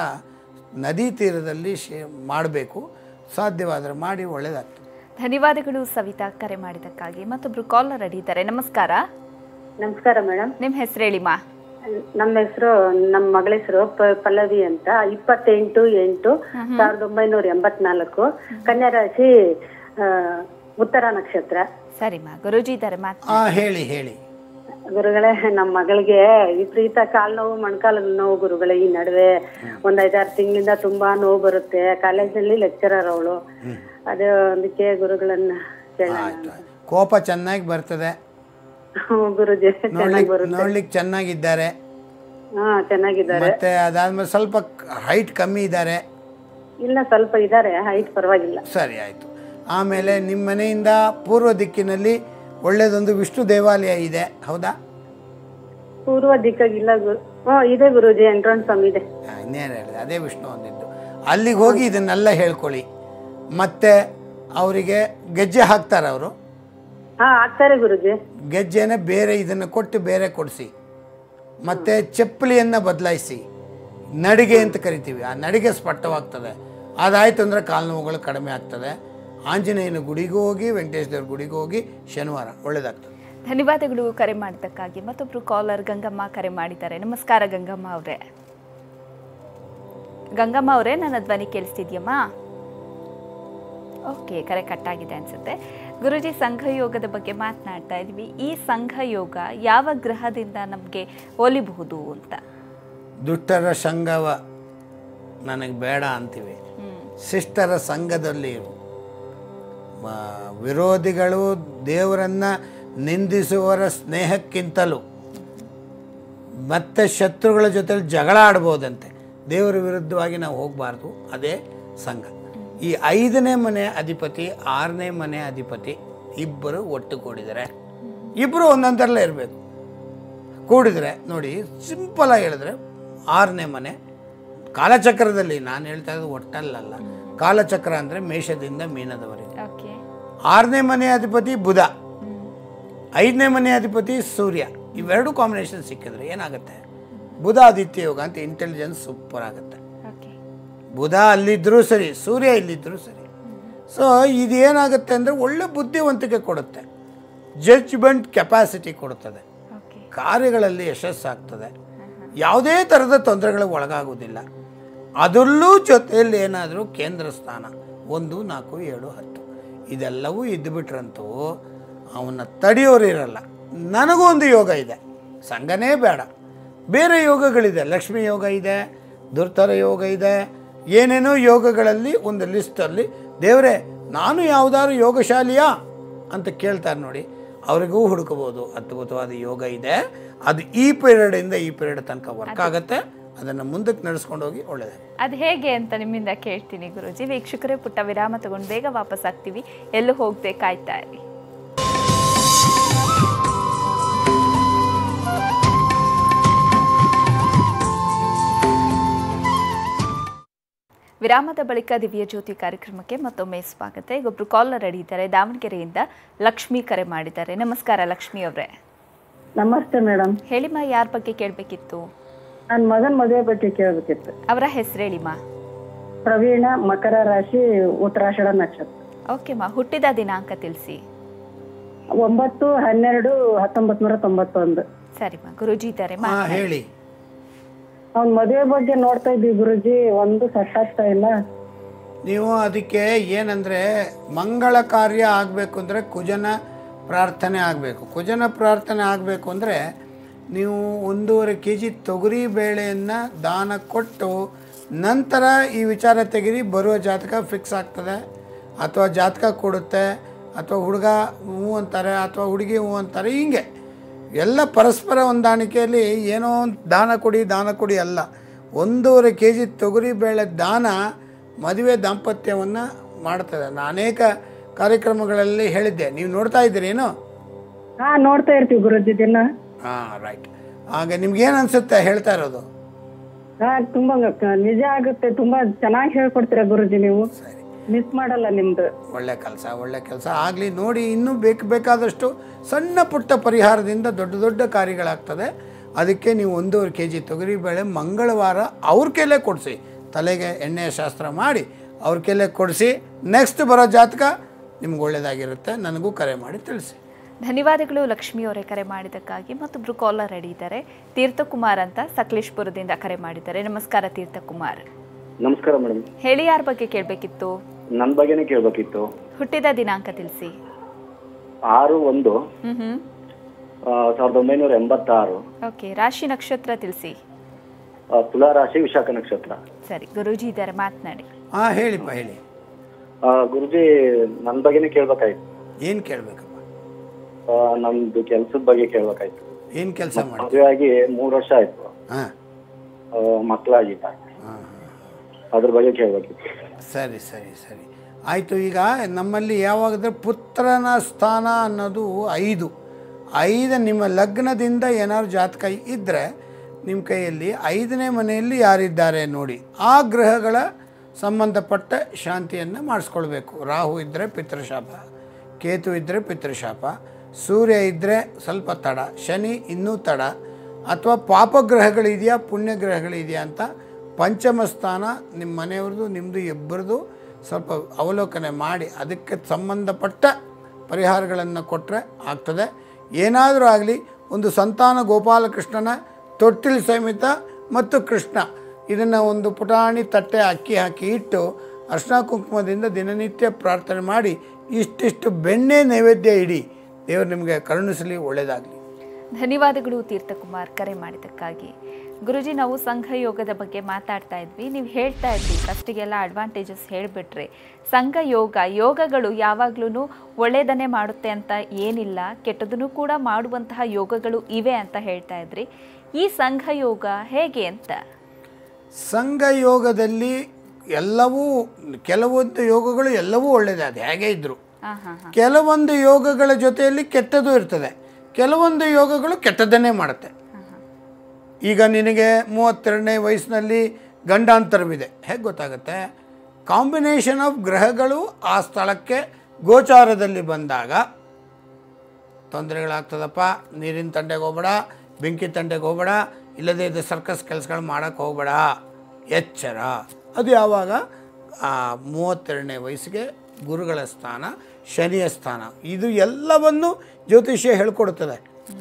ನದಿ ತೀರದಲ್ಲಿ ಶೇ ಮಾಡಬೇಕು ಸಾಧ್ಯವಾದರೆ ಮಾಡಿ ಒಳ್ಳೆಯದಾಗ್ತದೆ ಧನ್ಯವಾದಗಳು ಸವಿತಾ ಕರೆ ಮಾಡಿದ್ದಕ್ಕಾಗಿ ಮತ್ತೊಬ್ರು ಕಾಲರ್ ರೆಡಿ ಇದ್ದಾರೆ ನಮಸ್ಕಾರ ನಮಸ್ಕಾರ ಮೇಡಮ್ ನಿಮ್ಮ ಹೆಸರು ಹೇಳಿಮ್ಮ ನಮ್ಮ ಹೆಸರು ನಮ್ಮ ಮಗಳ ಹೆಸರು ಪಲ್ಲವಿ ಅಂತ ಇಪ್ಪತ್ತೆಂಟು ಎಂಟು ಸಾವಿರದ ಒಂಬೈನೂರ ಎಂಬತ್ನಾಲ್ಕು ಕನ್ಯಾ ರಾಶಿ ಆ, ಉತ್ತರ ನಕ್ಷತ್ರ ಸರಿಮ್ಮ ಗುರುಜಿ ಇದ್ದಾರೆ ಮಾತ್ ಹಾಂ ಹೇಳಿ ಹೇಳಿ ಗುರುಗಳೇ ನಮ್ಮ ಮಗಳಿಗೆ ವಿಪರೀತ ಕಾಲ್ ನೋವು ಮೊಣಕಾಲು ನೋವು ಗುರುಗಳೇ ಈ ನಡುವೆ ಒಂದ್ ಐದಾರು ತಿಂಗಳಿಂದ ತುಂಬಾ ನೋವು ಬರುತ್ತೆ ಕಾಲೇಜಲ್ಲಿ ಲೆಕ್ಚರರ್ ಅವಳು ಅದು ಅದಕ್ಕೆ ಗುರುಗಳನ್ನ ಕೇಳೋಣ ಆಯಿತು ಕೋಪ ಚೆನ್ನಾಗಿ ಬರ್ತದೆ ಹ್ಮ್, ಗುರುಜಿ ಚೆನ್ನಾಗಿ ನೋಡ್ಲಿಕ್ಕೆ ಬರುತ್ತೆ ನೋಡ್ಲಿಕ್ಕೆ ಚೆನ್ನಾಗಿದ್ದಾರೆ ಹಾ ಚೆನ್ನಾಗಿದ್ದಾರೆ ಮತ್ತೆ ಅದಾದ್ಮೇಲೆ ಸ್ವಲ್ಪ ಹೈಟ್ ಕಮ್ಮಿ ಇದ್ದಾರೆ ಇಲ್ಲ ಸ್ವಲ್ಪ ಇದಾರೆ ಹೈಟ್ ಪರವಾಗಿಲ್ಲ ಸರಿ ಆಯಿತು ಆಮೇಲೆ ನಿಮ್ಮ ಮನೆಯಿಂದ ಪೂರ್ವ ದಿಕ್ಕಿನಲ್ಲಿ ಒಳ್ಳೆಯದೊಂದು ವಿಷ್ಣು ದೇವಾಲಯ ಇದೆ ಹೌದಾ ಪೂರ್ವ ದಿಕ್ಕಾಗಿಲ್ಲ ಗುರು ಹ್ಞೂ ಇದೆ ಗುರುಜಿ ಎಂಟ್ರನ್ಸ್ ಸ್ವಾಮಿ ಇದೆ ಆ, ಇನ್ನೇನು ಹೇಳಿದೆ ಅದೇ ವಿಷ್ಣು ಒಂದಿದ್ದು ಅಲ್ಲಿಗೆ ಹೋಗಿ ಇದನ್ನೆಲ್ಲ ಹೇಳ್ಕೊಳ್ಳಿ ಮತ್ತೆ ಅವರಿಗೆ ಗೆಜ್ಜೆ ಹಾಕ್ತಾರೆ ಅವರು ಹಾ ಆಗ್ತಾರೆ ಗುರುಜಿ ಗೆಜ್ಜೆನ ಬೇರೆ ಇದನ್ನು ಕೊಟ್ಟು ಬೇರೆ ಕೊಡಿಸಿ ಮತ್ತು ಚಪ್ಪಲಿಯನ್ನು ಬದಲಾಯಿಸಿ ನಡಿಗೆ ಅಂತ ಕರಿತೀವಿ ಆ ನಡಿಗೆ ಸ್ಪಷ್ಟವಾಗ್ತದೆ ಅದಾಯ್ತು ಅಂದರೆ ಕಾಲು ನೋವುಗಳು ಕಡಿಮೆ ಆಗ್ತದೆ ಆಂಜನೇಯನ ಗುಡಿಗೂ ಹೋಗಿ ವೆಂಕಟೇಶ್ವರ ದೇವ್ರ ಗುಡಿಗೂ ಹೋಗಿ ಶನಿವಾರ ಒಳ್ಳೆಯದಾಗ್ತದೆ ಧನ್ಯವಾದಗಳು ಕರೆ ಮಾಡಿದ್ದಕ್ಕಾಗಿ ಮತ್ತೊಬ್ರು ಕಾಲರ್ ಗಂಗಮ್ಮ ಕರೆ ಮಾಡಿದ್ದಾರೆ ನಮಸ್ಕಾರ ಗಂಗಮ್ಮ ಅವರೇ ಗಂಗಮ್ಮ ಅವರೇ ನನ್ನ ಧ್ವನಿ ಕೇಳಿಸ್ತಿದ್ಯಮ್ಮ ಓಕೆ ಕರೆ ಕಟ್ಟಾಗಿದೆ ಅನ್ಸುತ್ತೆ ಗುರುಜಿ ಸಂಘಯೋಗದ ಬಗ್ಗೆ ಮಾತನಾಡ್ತಾ ಇದ್ವಿ ಈ ಸಂಘಯೋಗ ಯಾವ ಗ್ರಹದಿಂದ ನಮಗೆ ಒಲಿಬಹುದು ಅಂತ ದುಷ್ಟರ ಸಂಘವ ನನಗೆ ಬೇಡ ಅಂತೀವಿ ಶಿಷ್ಟರ ಸಂಘದಲ್ಲಿ ಇರು ಮ- ವಿರೋಧಿಗಳು ದೇವರನ್ನು ನಿಂದಿಸುವವರ ಸ್ನೇಹಕ್ಕಿಂತಲೂ ಮತ್ತೆ ಶತ್ರುಗಳ ಜೊತೆ ಜಗಳ ಆಡ್ಬೋದಂತೆ ದೇವರ ವಿರುದ್ಧವಾಗಿ ನಾವು ಹೋಗಬಾರ್ದು ಅದೇ ಸಂಘ ಈ ಐದನೇ ಮನೆ ಅಧಿಪತಿ ಆರನೇ ಮನೆ ಅಧಿಪತಿ ಇಬ್ಬರು ಒಟ್ಟು ಕೂಡಿದರೆ ಇಬ್ಬರು ಒಂದೊಂದರಲ್ಲೇ ಇರಬೇಕು ಕೂಡಿದರೆ ನೋಡಿ ಸಿಂಪಲಾಗಿ ಹೇಳಿದ್ರೆ ಆರನೇ ಮನೆ ಕಾಲಚಕ್ರದಲ್ಲಿ ನಾನು ಹೇಳ್ತಾ ಇರೋದು ಒಟ್ಟಲ್ಲಲ್ಲ ಕಾಲಚಕ್ರ ಅಂದರೆ ಮೇಷದಿಂದ ಮೀನದವರೆಗೆ ಓಕೆ ಆರನೇ ಮನೆ ಅಧಿಪತಿ ಬುಧ ಐದನೇ ಮನೆ ಅಧಿಪತಿ ಸೂರ್ಯ ಇವೆರಡು ಕಾಂಬಿನೇಷನ್ ಸಿಕ್ಕಿದ್ರೆ ಏನಾಗುತ್ತೆ ಬುಧ ಆದಿತ್ಯ ಯೋಗ ಅಂತ ಇಂಟೆಲಿಜೆನ್ಸ್ ಸೂಪರ್ ಆಗುತ್ತೆ ಓಕೆ ಬುಧ ಅಲ್ಲಿದ್ದರೂ ಸರಿ ಸೂರ್ಯ ಇಲ್ಲಿದ್ದರೂ ಸರಿ ಸೊ ಇದೇನಾಗುತ್ತೆ ಅಂದರೆ ಒಳ್ಳೆ ಬುದ್ಧಿವಂತಿಕೆ ಕೊಡುತ್ತೆ ಜಡ್ಜ್ಮೆಂಟ್ ಕೆಪಾಸಿಟಿ ಕೊಡುತ್ತದೆ ಓಕೆ ಕಾರ್ಯಗಳಲ್ಲಿ ಯಶಸ್ಸಾಗ್ತದೆ ಯಾವುದೇ ಥರದ ತೊಂದರೆಗಳಿಗೆ ಒಳಗಾಗೋದಿಲ್ಲ ಅದರಲ್ಲೂ ಜೊತೆಯಲ್ಲಿ ಏನಾದರೂ ಕೇಂದ್ರ ಸ್ಥಾನ ಒಂದು ನಾಲ್ಕು ಏಳು ಹತ್ತು ಇದೆಲ್ಲವೂ ಇದ್ದುಬಿಟ್ರಂತೂ ಅವನ್ನ ತಡೆಯೋರು ಇರಲ್ಲ ನನಗೂ ಒಂದು ಯೋಗ ಇದೆ ಸಂಘನೇ ಬೇಡ ಬೇರೆ ಯೋಗಗಳಿದೆ ಲಕ್ಷ್ಮಿ ಯೋಗ ಇದೆ ದುರ್ತರ ಯೋಗ ಇದೆ ಏನೇನೋ ಯೋಗಗಳಲ್ಲಿ ಒಂದು ಲಿಸ್ಟಲ್ಲಿ ದೇವರೇ ನಾನು ಯಾವುದಾದ್ರು ಯೋಗಶಾಲಿಯಾ ಅಂತ ಕೇಳ್ತಾರೆ ನೋಡಿ ಅವರಿಗೂ ಹುಡುಕಬಹುದು ಅದ್ಭುತವಾದ ಯೋಗ ಇದೆ ಅದು ಈ ಪೀರಿಯಡಿಂದ ಈ ಪೀರಿಯಡ್ ತನಕ ವರ್ಕ್ ಆಗುತ್ತೆ ಅದನ್ನು ಮುಂದಕ್ಕೆ ನಡೆಸ್ಕೊಂಡು ಹೋಗಿ ಒಳ್ಳೆಯದು ಅದು ಹೇಗೆ ಅಂತ ನಿಮ್ಮಿಂದ ಕೇಳ್ತೀನಿ ಗುರುಜಿ ವೀಕ್ಷಕರೇ ಪುಟ್ಟ ವಿರಾಮ ತಗೊಂಡು ಬೇಗ ವಾಪಸ್ ಆಗ್ತೀವಿ ಎಲ್ಲೂ ಹೋಗದೆ ಕಾಯ್ತಾ ಇರಿ ವಿರಾಮದ ಬಳಿಕ ದಿವ್ಯ ಜ್ಯೋತಿ ಕಾರ್ಯಕ್ರಮಕ್ಕೆ ಮತ್ತೊಮ್ಮೆ ಸ್ವಾಗತ ಈಗ ಒಬ್ರು ಕಾಲರ್ ರೆಡಿ ಇದ್ದಾರೆ ದಾವಣಗೆರೆಯಿಂದ ಲಕ್ಷ್ಮಿ ಕರೆ ಮಾಡಿದ್ದಾರೆ ನಮಸ್ಕಾರ ಲಕ್ಷ್ಮಿ ಅವರೇ ನಮಸ್ತೆ ಮೇಡಮ್ ಹೇಳಿಮ್ಮ ಯಾರ ಬಗ್ಗೆ ಕೇಳಬೇಕಿತ್ತು ನನ್ನ ಮಗನ ಮದುವೆ ಬಗ್ಗೆ ಕೇಳಬೇಕಿತ್ತು ಅವರ ಹೆಸರು ಹೇಳಿಮ್ಮ ಪ್ರವೀಣ ಮಕರ ರಾಶಿ ಉತ್ತರಾಷಾಢ ನಕ್ಷತ್ರ ಓಕೆಮ್ಮ ಹುಟ್ಟಿದ ದಿನಾಂಕ ತಿಳಿಸಿ ಒಂಬತ್ತು ಹನ್ನೆರಡು ಹತ್ತೊಂಬತ್ ನೂರ ತೊಂಬತ್ತೊಂದು ಸರಿಮ್ಮ ಗುರುಜಿ ಇದ್ದಾರೆ ಹಾ ಹೇಳಿ ಅವ್ನ ಮದುವೆ ಬಗ್ಗೆ ನೋಡ್ತಾ ಇದ್ದೀವಿ ಗುರುಜಿ ಒಂದು ಸೆಟ್ ಆಗ್ತಾ ಇಲ್ಲ ನೀವು ಅದಕ್ಕೆ ಏನಂದರೆ ಮಂಗಳ ಕಾರ್ಯ ಆಗಬೇಕು ಅಂದರೆ ಕುಜನ ಪ್ರಾರ್ಥನೆ ಆಗಬೇಕು ಕುಜನ ಪ್ರಾರ್ಥನೆ ಆಗಬೇಕು ಅಂದರೆ ನೀವು ಒಂದೂವರೆ ಕೆ ಜಿ ತೊಗರಿ ಬೇಳೆಯನ್ನು ದಾನ ಕೊಟ್ಟು ನಂತರ ಈ ವಿಚಾರ ತೆಗಿರಿ ಬರುವ ಜಾತಕ ಫಿಕ್ಸ್ ಆಗ್ತದೆ ಅಥವಾ ಜಾತಕ ಕೊಡುತ್ತೆ ಅಥವಾ ಹುಡುಗ ಹ್ಞೂ ಅಂತಾರೆ ಅಥವಾ ಹುಡುಗಿ ಹ್ಞೂ ಅಂತಾರೆ ಹಿಂಗೆ ಎಲ್ಲ ಪರಸ್ಪರ ಹೊಂದಾಣಿಕೆಯಲ್ಲಿ ಏನೋ ಒಂದು ದಾನ ಕೊಡಿ ದಾನ ಕೊಡಿ ಅಲ್ಲ ಒಂದೂವರೆ ಕೆ ಜಿ ತೊಗರಿಬೇಳೆ ದಾನ ಮದುವೆ ದಾಂಪತ್ಯವನ್ನು ಮಾಡ್ತದೆ ನಾನು ಅನೇಕ ಕಾರ್ಯಕ್ರಮಗಳಲ್ಲಿ ಹೇಳಿದ್ದೆ ನೀವು ನೋಡ್ತಾ ಇದ್ದೀರೇನು ಹಾ ನೋಡ್ತಾ ಇರ್ತೀವಿ ಗುರುಜಿ ದಿನ ಹಾಂ ರೈಟ್ ಹಾಗೆ ನಿಮ್ಗೇನು ಅನಿಸುತ್ತೆ ಹೇಳ್ತಾ ಇರೋದು ಹಾ ತುಂಬಾ ಗ- ನಿಜ ಆಗುತ್ತೆ ತುಂಬಾ ಚೆನ್ನಾಗಿ ಹೇಳ್ಕೊಡ್ತೀರಾ ಗುರುಜಿ ನೀವು ಸರಿ ಮಿಸ್ ಮಾಡಲ್ಲ ನಿಮ್ದು ಒಳ್ಳೆ ಕೆಲಸ ಒಳ್ಳೆ ಕೆಲಸ ಆಗಲಿ ನೋಡಿ ಇನ್ನೂ ಬೇಕು ಬೇಕಾದಷ್ಟು ಸಣ್ಣ ಪುಟ್ಟ ಪರಿಹಾರದಿಂದ ದೊಡ್ಡ ದೊಡ್ಡ ಕಾರ್ಯಗಳಾಗ್ತದೆ ಅದಕ್ಕೆ ನೀವು ಒಂದೂವರೆ ಕೆ ಜಿ ತೊಗರಿಬೇಳೆ ಮಂಗಳವಾರ ಅವ್ರ ಕೈಲೇ ಕೊಡಿಸಿ ತಲೆಗೆ ಎಣ್ಣೆಯ ಶಾಸ್ತ್ರ ಮಾಡಿ ಅವ್ರ ಕೈಲೇ ಕೊಡಿಸಿ ನೆಕ್ಸ್ಟ್ ಬರೋ ಜಾತಕ ನಿಮ್ಗೆ ಒಳ್ಳೆಯದಾಗಿರುತ್ತೆ ನನಗೂ ಕರೆ ಮಾಡಿ ತಿಳಿಸಿ ಧನ್ಯವಾದಗಳು ಲಕ್ಷ್ಮಿ ಅವರೇ ಕರೆ ಮಾಡಿದ್ದಕ್ಕಾಗಿ ಮತ್ತೊಬ್ರು ಕಾಲರ್ ರೆಡಿ ಇದ್ದಾರೆ ತೀರ್ಥಕುಮಾರ್ ಅಂತ ಸಕಲೇಶ್ಪುರದಿಂದ ಕರೆ ಮಾಡಿದ್ದಾರೆ ನಮಸ್ಕಾರ ತೀರ್ಥಕುಮಾರ್ ನಮಸ್ಕಾರ ಮೇಡಮ್ ಹೇಳಿ ಯಾರ ಬಗ್ಗೆ ಕೇಳಬೇಕಿತ್ತು ನನ್ನ ಬಗ್ಗೆನೇ ಕೇಳಬೇಕಿತ್ತು ಹುಟ್ಟಿದ ದಿನಾಂಕ ತಿಳಿಸಿ ಆರು ಒಂದು ಹ್ಮ್ ಹ್ಮ್ ಆ, ಸಾವಿರದ ಒಂಬೈನೂರ ಎಂಬತ್ತಾರು ಓಕೆ ರಾಶಿ ನಕ್ಷತ್ರ ತಿಳಿಸಿ ಆ, ತುಲಾ ರಾಶಿ ವಿಶಾಖ ನಕ್ಷತ್ರ ಸರಿ ಗುರೂಜಿ ಇದ್ದಾರೆ ಮಾತನಾಡಿ ಹಾಂ ಹೇಳಿಪ್ಪ ಹೇಳಿ ಆ, ಗುರುಜಿ ನನ್ನ ಬಗ್ಗೆನೇ ಕೇಳ್ಬೇಕಾಯ್ತು ಏನು ಕೇಳಬೇಕಪ್ಪ ಆ, ನಮ್ದು ಕೆಲ್ಸದ ಬಗ್ಗೆ ಕೇಳ್ಬೇಕಾಯ್ತು ಏನು ಕೆಲಸ ಮಾಡಿ ಮದುವೆ ಆಗಿ ಮೂರು ವರ್ಷ ಆಯ್ತು ಹಾಂ ಆ, ಮಕ್ಕಳಾಗಿಲ್ಲ ಹಾಂ ಅದ್ರ ಬಗ್ಗೆ ಕೇಳ್ಬೇಕಿತ್ತು ಸರಿ ಸರಿ ಸರಿ ಆಯಿತು ಈಗ ನಮ್ಮಲ್ಲಿ ಯಾವಾಗಾದ್ರೆ ಪುತ್ರನ ಸ್ಥಾನ ಅನ್ನೋದು ಐದು ಐದು ನಿಮ್ಮ ಲಗ್ನದಿಂದ ಏನಾದ್ರು ಜಾತಕ ಇದ್ದರೆ ನಿಮ್ಮ ಕೈಯಲ್ಲಿ ಐದನೇ ಮನೆಯಲ್ಲಿ ಯಾರಿದ್ದಾರೆ ನೋಡಿ ಆ ಗ್ರಹಗಳ ಸಂಬಂಧಪಟ್ಟ ಶಾಂತಿಯನ್ನು ಮಾಡಿಸ್ಕೊಳ್ಬೇಕು ರಾಹು ಇದ್ದರೆ ಪಿತೃಶಾಪ ಕೇತು ಇದ್ದರೆ ಪಿತೃಶಾಪ ಸೂರ್ಯ ಇದ್ದರೆ ಸ್ವಲ್ಪ ತಡ ಶನಿ ಇನ್ನೂ ತಡ ಅಥವಾ ಪಾಪಗ್ರಹಗಳಿದೆಯಾ ಪುಣ್ಯಗ್ರಹಗಳಿದೆಯಾ ಅಂತ ಪಂಚಮ ಸ್ಥಾನ ನಿಮ್ಮ ಮನೆಯವ್ರದ್ದು ನಿಮ್ಮದು ಇಬ್ಬರದು ಸ್ವಲ್ಪ ಅವಲೋಕನೆ ಮಾಡಿ ಅದಕ್ಕೆ ಸಂಬಂಧಪಟ್ಟ ಪರಿಹಾರಗಳನ್ನು ಕೊಟ್ಟರೆ ಆಗ್ತದೆ ಏನಾದರೂ ಆಗಲಿ ಒಂದು ಸಂತಾನ ಗೋಪಾಲಕೃಷ್ಣನ ತೊಟ್ಟಿಲ್ ಸಮೇತ ಮತ್ತು ಕೃಷ್ಣ ಇದನ್ನು ಒಂದು ಪುಟಾಣಿ ತಟ್ಟೆ ಅಕ್ಕಿ ಹಾಕಿ ಇಟ್ಟು ಅರ್ಶಿನ ಕುಂಕುಮದಿಂದ ದಿನನಿತ್ಯ ಪ್ರಾರ್ಥನೆ ಮಾಡಿ ಇಷ್ಟಿಷ್ಟು ಬೆಣ್ಣೆ ನೈವೇದ್ಯ ಇಡಿ ದೇವರು ನಿಮಗೆ ಕರುಣಿಸಲಿ ಒಳ್ಳೆಯದಾಗಲಿ ಧನ್ಯವಾದಗಳು ತೀರ್ಥಕುಮಾರ್ ಕರೆ ಮಾಡಿದ್ದಕ್ಕಾಗಿ ಗುರುಜಿ ನಾವು ಸಂಘ ಯೋಗದ ಬಗ್ಗೆ ಮಾತಾಡ್ತಾ ಇದ್ವಿ ನೀವು ಹೇಳ್ತಾ ಇದ್ವಿ ಫಸ್ಟಿಗೆಲ್ಲ ಅಡ್ವಾಂಟೇಜಸ್ ಹೇಳಿಬಿಟ್ರಿ ಸಂಘ ಯೋಗ ಯೋಗಗಳು ಯಾವಾಗ್ಲೂ ಒಳ್ಳೆಯದನ್ನೇ ಮಾಡುತ್ತೆ ಅಂತ ಏನಿಲ್ಲ ಕೆಟ್ಟದನ್ನು ಕೂಡ ಮಾಡುವಂತಹ ಯೋಗಗಳು ಇವೆ ಅಂತ ಹೇಳ್ತಾ ಇದ್ರಿ ಈ ಸಂಘ ಯೋಗ ಹೇಗೆ ಅಂತ ಸಂಘ ಯೋಗದಲ್ಲಿ ಎಲ್ಲವೂ ಕೆಲವೊಂದು ಯೋಗಗಳು ಎಲ್ಲವೂ ಒಳ್ಳೆಯದೇ ಅದು ಹೇಗೆ ಇದ್ದರು ಹಾಂ ಹಾಂ ಹಾಂ ಕೆಲವೊಂದು ಯೋಗಗಳ ಜೊತೆಯಲ್ಲಿ ಕೆಟ್ಟದ್ದು ಇರ್ತದೆ ಕೆಲವೊಂದು ಯೋಗಗಳು ಕೆಟ್ಟದ್ದನ್ನೇ ಮಾಡುತ್ತೆ ಈಗ ನಿನಗೆ ಮೂವತ್ತೆರಡನೇ ವಯಸ್ಸಿನಲ್ಲಿ ಗಂಡಾಂತರವಿದೆ ಹೇಗೆ ಗೊತ್ತಾಗುತ್ತೆ ಕಾಂಬಿನೇಷನ್ ಆಫ್ ಗ್ರಹಗಳು ಆ ಸ್ಥಳಕ್ಕೆ ಗೋಚಾರದಲ್ಲಿ ಬಂದಾಗ ತೊಂದರೆಗಳಾಗ್ತದಪ್ಪ ನೀರಿನ ತಂಡೆಗೆ ಹೋಗ್ಬೇಡ ಬೆಂಕಿ ತಂಡೆಗೆ ಹೋಗ್ಬೇಡ ಇಲ್ಲದೇ ಇದು ಸರ್ಕಸ್ ಕೆಲಸಗಳು ಮಾಡೋಕ್ಕೆ ಹೋಗ್ಬೇಡ ಎಚ್ಚರ ಅದು ಯಾವಾಗ ಆ ಮೂವತ್ತೆರಡನೇ ವಯಸ್ಸಿಗೆ ಗುರುಗಳ ಸ್ಥಾನ ಶನಿಯ ಸ್ಥಾನ ಇದು ಎಲ್ಲವನ್ನು ಜ್ಯೋತಿಷ್ಯ ಹೇಳ್ಕೊಡ್ತದೆ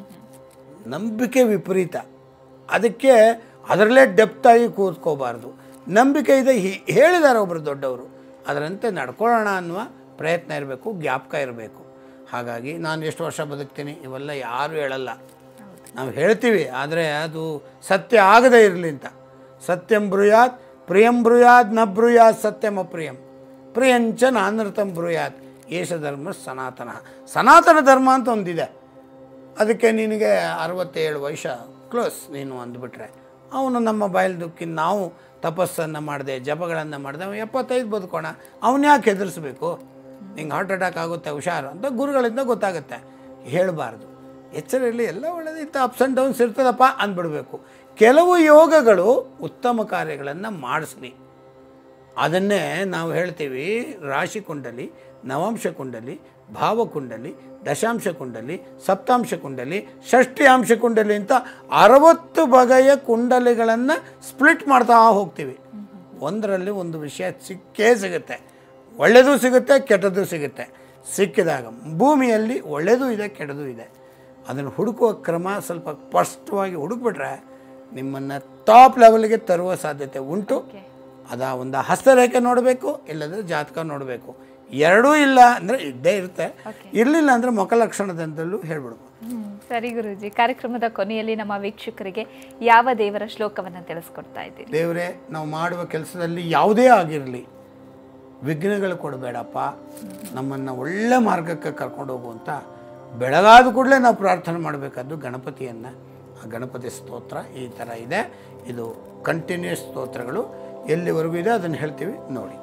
ನಂಬಿಕೆ ವಿಪರೀತ ಅದಕ್ಕೆ ಅದರಲ್ಲೇ ಡೆಪ್ತಾಗಿ ಕೂತ್ಕೋಬಾರ್ದು ನಂಬಿಕೆ ಇದೆ ಹಿ- ಹೇಳಿದ್ದಾರೆ ಒಬ್ಬರು ದೊಡ್ಡವರು ಅದರಂತೆ ನಡ್ಕೊಳ್ಳೋಣ ಅನ್ನುವ ಪ್ರಯತ್ನ ಇರಬೇಕು ಜ್ಞಾಪಕ ಇರಬೇಕು ಹಾಗಾಗಿ ನಾನು ಎಷ್ಟು ವರ್ಷ ಬದುಕ್ತೀನಿ ಇವೆಲ್ಲ ಯಾರೂ ಹೇಳಲ್ಲ ನಾವು ಹೇಳ್ತೀವಿ ಆದರೆ ಅದು ಸತ್ಯ ಆಗದೇ ಇರಲಿ ಅಂತ ಸತ್ಯಂ ಬ್ರೂಯಾತ್ ಪ್ರಿಯಂ ಬ್ರೂಯಾತ್ ನ ಬ್ರೂಯಾತ್ ಸತ್ಯಂ ಅಪ್ರಿಯಂ ಪ್ರಿಯಂಚ ನಾನೃತಂ ಬ್ರೂಯಾತ್ ಏಷ ಧರ್ಮ ಸನಾತನ ಸನಾತನ ಧರ್ಮ ಅಂತ ಒಂದಿದೆ ಅದಕ್ಕೆ ನಿನಗೆ ಅರವತ್ತೇಳು ವರ್ಷ ಕ್ಲೋಸ್ ನೀನು ಅಂದ್ಬಿಟ್ರೆ ಅವನು ನಮ್ಮ ಬಾಯಲ್ಲಿ ದುಃಖಿ ನಾವು ತಪಸ್ಸನ್ನು ಮಾಡಿದೆ ಜಪಗಳನ್ನು ಮಾಡಿದೆ ಅವನು ಎಪ್ಪತ್ತೈದು ಬದುಕೋಣ ಅವನು ಯಾಕೆ ಹೆದರಿಸ್ಬೇಕು ನಿಂಗೆ ಹಾರ್ಟ್ ಅಟ್ಯಾಕ್ ಆಗುತ್ತೆ ಹುಷಾರು ಅಂತ ಗುರುಗಳಿಂದ ಗೊತ್ತಾಗುತ್ತೆ ಹೇಳಬಾರ್ದು ಎಚ್ಚರ ಇರಲಿ ಎಲ್ಲ ಒಳ್ಳೆಯದು ಇಂಥ ಅಪ್ಸ್ ಆ್ಯಂಡ್ ಡೌನ್ಸ್ ಇರ್ತದಪ್ಪ ಅಂದ್ಬಿಡ್ಬೇಕು ಕೆಲವು ಯೋಗಗಳು ಉತ್ತಮ ಕಾರ್ಯಗಳನ್ನು ಮಾಡಿಸ್ಲಿ ಅದನ್ನೇ ನಾವು ಹೇಳ್ತೀವಿ ರಾಶಿ ಕುಂಡಲಿ ನವಾಂಶ ಕುಂಡಲಿ ಭಾವಕುಂಡಲಿ ದಶಾಂಶ ಕುಂಡಲಿ ಸಪ್ತಾಂಶ ಕುಂಡಲಿ ಷಷ್ಠಿ ಅಂಶ ಕುಂಡಲಿ ಅಂತ ಅರವತ್ತು ಬಗೆಯ ಕುಂಡಲಿಗಳನ್ನು ಸ್ಪ್ಲಿಟ್ ಮಾಡ್ತಾ ಹೋಗ್ತೀವಿ ಒಂದರಲ್ಲಿ ಒಂದು ವಿಷಯ ಸಿಕ್ಕೇ ಸಿಗುತ್ತೆ ಒಳ್ಳೆಯದು ಸಿಗುತ್ತೆ ಕೆಟ್ಟದ್ದು ಸಿಗುತ್ತೆ ಸಿಕ್ಕಿದಾಗ ಭೂಮಿಯಲ್ಲಿ ಒಳ್ಳೆಯದು ಇದೆ ಕೆಟ್ಟದ್ದು ಇದೆ ಅದನ್ನು ಹುಡುಕುವ ಕ್ರಮ ಸ್ವಲ್ಪ ಸ್ಪಷ್ಟವಾಗಿ ಹುಡುಕ್ಬಿಟ್ರೆ ನಿಮ್ಮನ್ನು ಟಾಪ್ ಲೆವೆಲ್ಗೆ ತರುವ ಸಾಧ್ಯತೆ ಉಂಟು ಅದ ಒಂದು ಹಸ್ತರೇಖೆ ನೋಡಬೇಕು ಇಲ್ಲದ್ರೆ ಜಾತಕ ನೋಡಬೇಕು ಎರಡೂ ಇಲ್ಲ ಅಂದರೆ ಇದ್ದೇ ಇರುತ್ತೆ ಇರಲಿಲ್ಲ ಅಂದರೆ ಮುಖ ಲಕ್ಷಣದಿಂದಲೂ ಹೇಳ್ಬಿಡ್ಬೋದು ಹ್ಮ್, ಸರಿ ಗುರುಜಿ ಕಾರ್ಯಕ್ರಮದ ಕೊನೆಯಲ್ಲಿ ನಮ್ಮ ವೀಕ್ಷಕರಿಗೆ ಯಾವ ದೇವರ ಶ್ಲೋಕವನ್ನು ತಿಳಿಸ್ಕೊಡ್ತಾ ಇದ್ದೀರಿ ದೇವರೇ ನಾವು ಮಾಡುವ ಕೆಲಸದಲ್ಲಿ ಯಾವುದೇ ಆಗಿರಲಿ ವಿಘ್ನಗಳು ಕೊಡಬೇಡಪ್ಪ ನಮ್ಮನ್ನು ಒಳ್ಳೆ ಮಾರ್ಗಕ್ಕೆ ಕರ್ಕೊಂಡು ಹೋಗು ಅಂತ ಬೆಳಗಾದ ಕೂಡಲೇ ನಾವು ಪ್ರಾರ್ಥನೆ ಮಾಡಬೇಕಾದ್ದು ಗಣಪತಿಯನ್ನು ಆ ಗಣಪತಿ ಸ್ತೋತ್ರ ಈ ಥರ ಇದೆ ಇದು ಕಂಟಿನ್ಯೂಸ್ ಸ್ತೋತ್ರಗಳು ಎಲ್ಲಿವರೆಗೂ ಇದೆ ಅದನ್ನು ಹೇಳ್ತೀವಿ ನೋಡಿ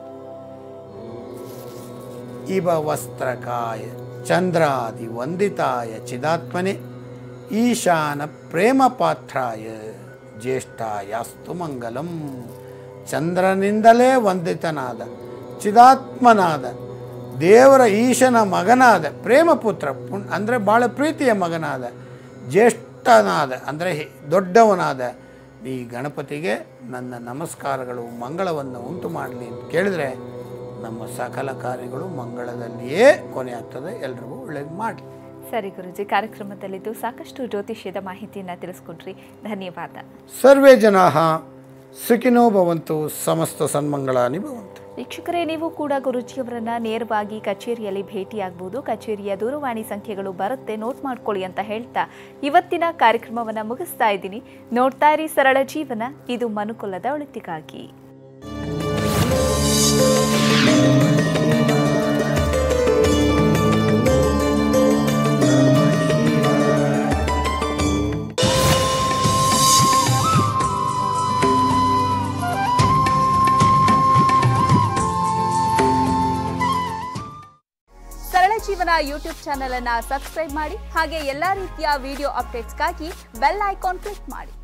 ಇವ ವಸ್ತ್ರಕಾಯ ಚಂದ್ರಾದಿ ವಂದಿತಾಯ ಚಿದಾತ್ಮನೆ ಈಶಾನ ಪ್ರೇಮ ಪಾತ್ರಾಯ ಜ್ಯೇಷ್ಠಾಯಾಸ್ತು ಮಂಗಲಂ ಚಂದ್ರನಿಂದಲೇ ವಂದಿತನಾದ ಚಿದಾತ್ಮನಾದ ದೇವರ ಈಶನ ಮಗನಾದ ಪ್ರೇಮಪುತ್ರ ಪುಣ್ ಅಂದರೆ ಭಾಳ ಪ್ರೀತಿಯ ಮಗನಾದ ಜ್ಯೇಷ್ಠನಾದ ಅಂದರೆ ಹೆ- ದೊಡ್ಡವನಾದ ಈ ಗಣಪತಿಗೆ ನನ್ನ ನಮಸ್ಕಾರಗಳು ಮಂಗಳವನ್ನು ಉಂಟು ಮಾಡಲಿ ಅಂತ ಕೇಳಿದರೆ ನಮ್ಮ ಸಕಲ ಕಾರ್ಯಗಳು ಮಂಗಳದಲ್ಲಿಯೇ ಕೊನೆ ಆಗ್ತದೆ ಎಲ್ರಿಗೂ ಒಳ್ಳೇದು ಮಾಡಲಿ ಸರಿ ಗುರುಜಿ ಕಾರ್ಯಕ್ರಮದಲ್ಲಿದ್ದು ಸಾಕಷ್ಟು ಜ್ಯೋತಿಷ್ಯದ ಮಾಹಿತಿಯನ್ನು ತಿಳಿಸ್ಕೊಟ್ರಿ ಧನ್ಯವಾದ ಸರ್ವೇ ಜನಾ ಸುಖಿನೋ ಭವಂತು ಸಮಸ್ತ ಸನ್ಮಂಗಳಾನಿ ಭವಂತು ವೀಕ್ಷಕರೇ ನೀವು ಕೂಡ ಗುರುಜಿಯವರನ್ನ ನೇರವಾಗಿ ಕಚೇರಿಯಲ್ಲಿ ಭೇಟಿಯಾಗಬಹುದು ಕಚೇರಿಯ ದೂರವಾಣಿ ಸಂಖ್ಯೆಗಳು ಬರುತ್ತೆ ನೋಟ್ ಮಾಡ್ಕೊಳ್ಳಿ ಅಂತ ಹೇಳ್ತಾ ಇವತ್ತಿನ ಕಾರ್ಯಕ್ರಮವನ್ನು ಮುಗಿಸ್ತಾ ಇದ್ದೀನಿ ನೋಡ್ತಾ ಇರಿ ಸರಳ ಜೀವನ ಇದು ಮನುಕುಲದ ಒಳಿತಿಗಾಗಿ ಸರಳ ಜೀವನ ಯೂಟ್ಯೂಬ್ ಚಾನೆಲ್ ಅನ್ನ ಸಬ್ಸ್ಕ್ರೈಬ್ ಮಾಡಿ ಹಾಗೆ ಎಲ್ಲಾ ರೀತಿಯ ವಿಡಿಯೋ ಅಪ್ಡೇಟ್ಸ್ಗಾಗಿ ಬೆಲ್ ಐಕಾನ್ ಕ್ಲಿಕ್ ಮಾಡಿ